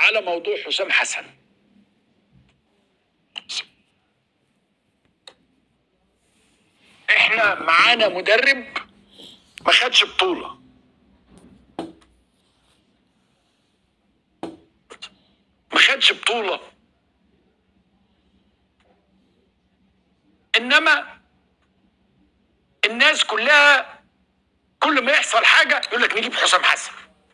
على موضوع حسام حسن احنا معانا مدرب ما خدش بطولة ما خدش بطولة انما الناس كلها كل ما يحصل حاجة يقول لك نجيب حسام حسن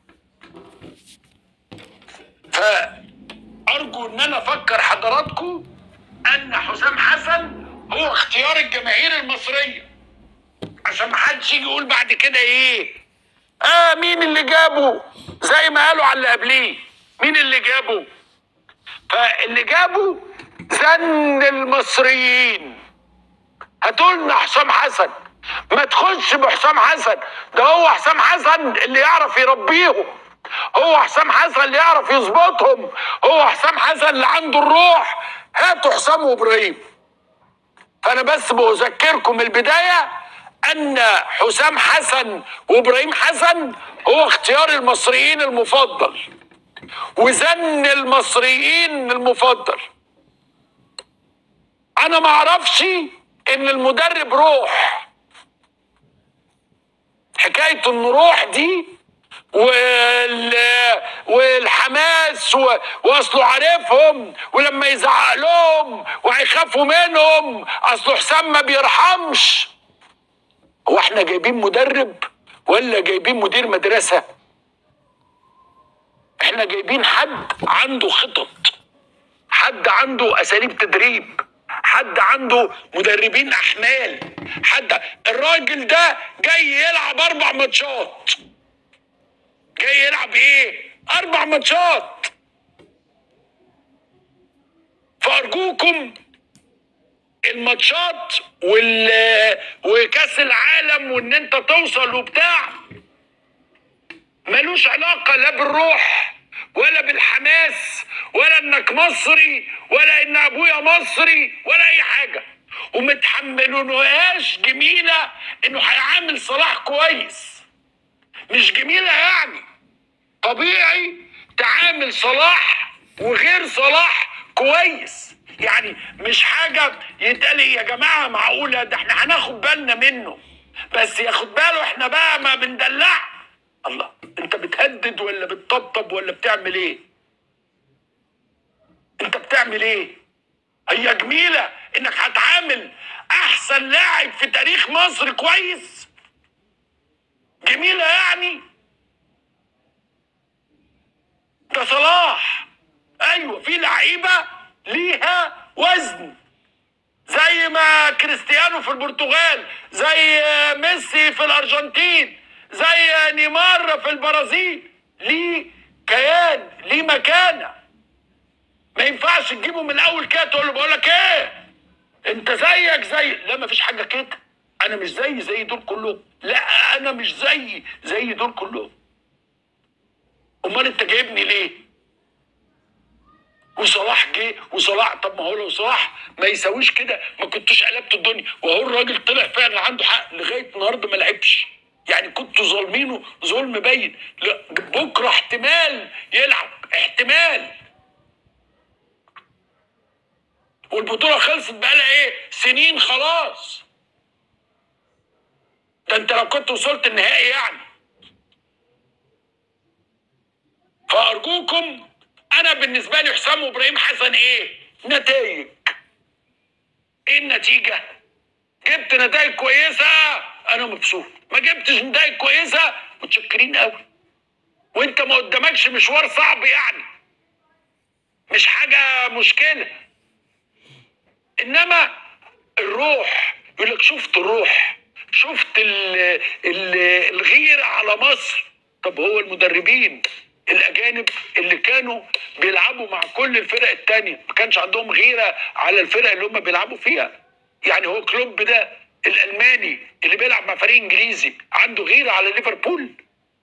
فأرجو إن أنا أفكر حضراتكم أن حسام حسن هو اختيار الجماهير المصرية عشان محدش يجي يقول بعد كده إيه آه مين اللي جابه زي ما قالوا على اللي قبليه مين اللي جابه فاللي جابه زن المصريين هاتولنا حسام حسن ما تخش بحسام حسن ده هو حسام حسن اللي يعرف يربيهم هو حسام حسن اللي يعرف يظبطهم هو حسام حسن اللي عنده الروح هاتوا حسام وابراهيم فانا بس بذكركم البدايه ان حسام حسن وابراهيم حسن هو اختيار المصريين المفضل وزن المصريين المفضل انا ما اعرفش ان المدرب روح حكايه ان روح دي وال... والحماس و... واصله عارفهم ولما يزعق لهم وهيخافوا منهم اصله حسام ما بيرحمش هو احنا جايبين مدرب ولا جايبين مدير مدرسه احنا جايبين حد عنده خطط حد عنده اساليب تدريب حد عنده مدربين احمال حد الراجل ده جاي يلعب اربع ماتشات جاي يلعب ايه اربع ماتشات فارجوكم الماتشات وال وكاس العالم وان انت توصل وبتاع ملوش علاقة لا بالروح ولا بالحماس ولا انك مصري ولا ان ابويا مصري ولا اي حاجة ومتحملونهاش جميلة انه هيعامل صلاح كويس مش جميلة يعني طبيعي تعامل صلاح وغير صلاح كويس يعني مش حاجة يتقال يا جماعة معقولة ده احنا هناخد بالنا منه بس ياخد باله احنا بقى ما بندلع الله انت بتهدد ولا بتطبطب ولا بتعمل ايه انت بتعمل ايه هي جميلة انك هتعامل احسن لاعب في تاريخ مصر كويس جميلة يعني ده صلاح ايوه في لعيبة ليها وزن زي ما كريستيانو في البرتغال زي ميسي في الارجنتين زي نيمار في البرازيل ليه كيان ليه مكانه ما ينفعش تجيبه من الاول كده تقول له بقول لك ايه انت زيك زي لا ما فيش حاجه كده انا مش زي زي دول كلهم لا انا مش زي زي دول كلهم امال انت جايبني ليه وصلاح جه وصلاح طب ما هو لو صلاح ما يساويش كده ما كنتوش قلبت الدنيا وهو الراجل طلع فعلا عنده حق لغايه النهارده ما لعبش يعني كنتوا ظالمينه ظلم باين لا بكره احتمال يلعب احتمال والبطوله خلصت بقالها ايه سنين خلاص ده انت لو كنت وصلت النهائي يعني فارجوكم انا بالنسبه لي حسام وابراهيم حسن ايه نتائج ايه النتيجه جبت نتائج كويسه انا مبسوط ما جبتش نتائج كويسه متشكرين قوي وانت ما قدامكش مشوار صعب يعني مش حاجه مشكله انما الروح يقول لك شفت الروح شفت ال ال الغيره على مصر طب هو المدربين الاجانب اللي كانوا بيلعبوا مع كل الفرق التانية ما كانش عندهم غيره على الفرق اللي هم بيلعبوا فيها يعني هو كلوب ده الالماني اللي بيلعب مع فريق انجليزي عنده غيره على ليفربول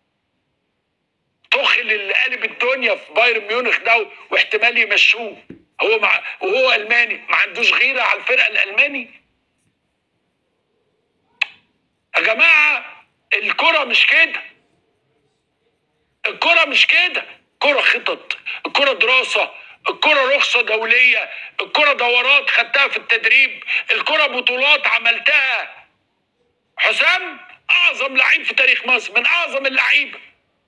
تخل اللي قلب الدنيا في بايرن ميونخ ده واحتمال يمشوه هو مع وهو الماني ما عندوش غيره على الفرق الالماني يا جماعه الكره مش كده الكره مش كده الكرة خطط الكرة دراسة الكرة رخصة دولية الكرة دورات خدتها في التدريب الكرة بطولات عملتها حسام أعظم لعيب في تاريخ مصر من أعظم اللعيبة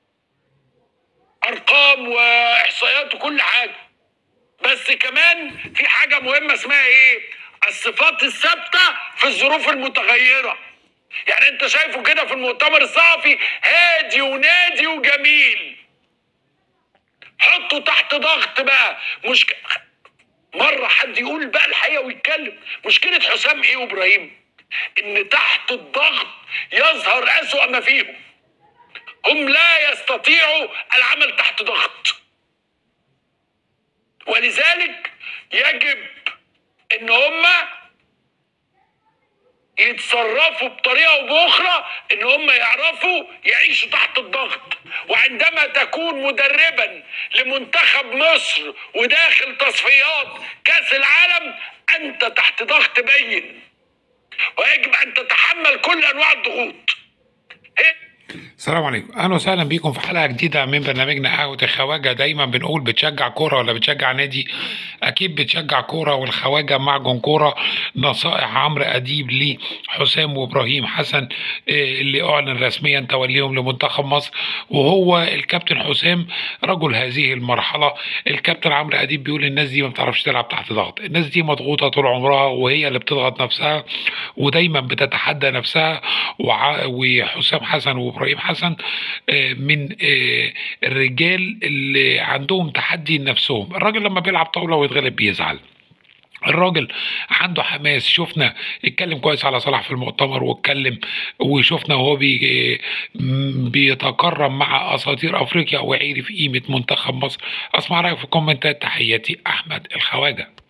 أرقام وإحصائيات وكل حاجة بس كمان في حاجة مهمة اسمها إيه؟ الصفات الثابتة في الظروف المتغيرة يعني أنت شايفه كده في المؤتمر الصحفي هادي ونادي وجميل حطه تحت ضغط بقى مش مره حد يقول بقى الحقيقه ويتكلم مشكله حسام ايه وابراهيم ان تحت الضغط يظهر اسوا ما فيهم هم لا يستطيعوا العمل تحت ضغط ولذلك يجب ان هم يتصرفوا بطريقه او باخرى ان هم يعرفوا يعيشوا تحت الضغط وعندما تكون مدربا لمنتخب مصر وداخل تصفيات كاس العالم انت تحت ضغط بين ويجب ان تتحمل كل انواع الضغوط السلام عليكم اهلا وسهلا بيكم في حلقه جديده من برنامجنا قهوه الخواجه دايما بنقول بتشجع كوره ولا بتشجع نادي اكيد بتشجع كوره والخواجه معجون كوره نصائح عمرو اديب لحسام وابراهيم حسن آه، اللي اعلن رسميا توليهم لمنتخب مصر وهو الكابتن حسام رجل هذه المرحله الكابتن عمرو اديب بيقول الناس دي ما بتعرفش تلعب تحت ضغط الناس دي مضغوطه طول عمرها وهي اللي بتضغط نفسها ودايما بتتحدى نفسها وع- وحسام حسن وابراهيم حسن آه، من آه، الرجال اللي عندهم تحدي لنفسهم الراجل لما بيلعب طاوله ويتغلب بيزعل الراجل عنده حماس شفنا اتكلم كويس على صلاح في المؤتمر واتكلم وشفنا وهو بي م- بيتكرم مع اساطير افريقيا وعرف قيمه منتخب مصر اسمع رايك في الكومنتات تحياتي احمد الخواجه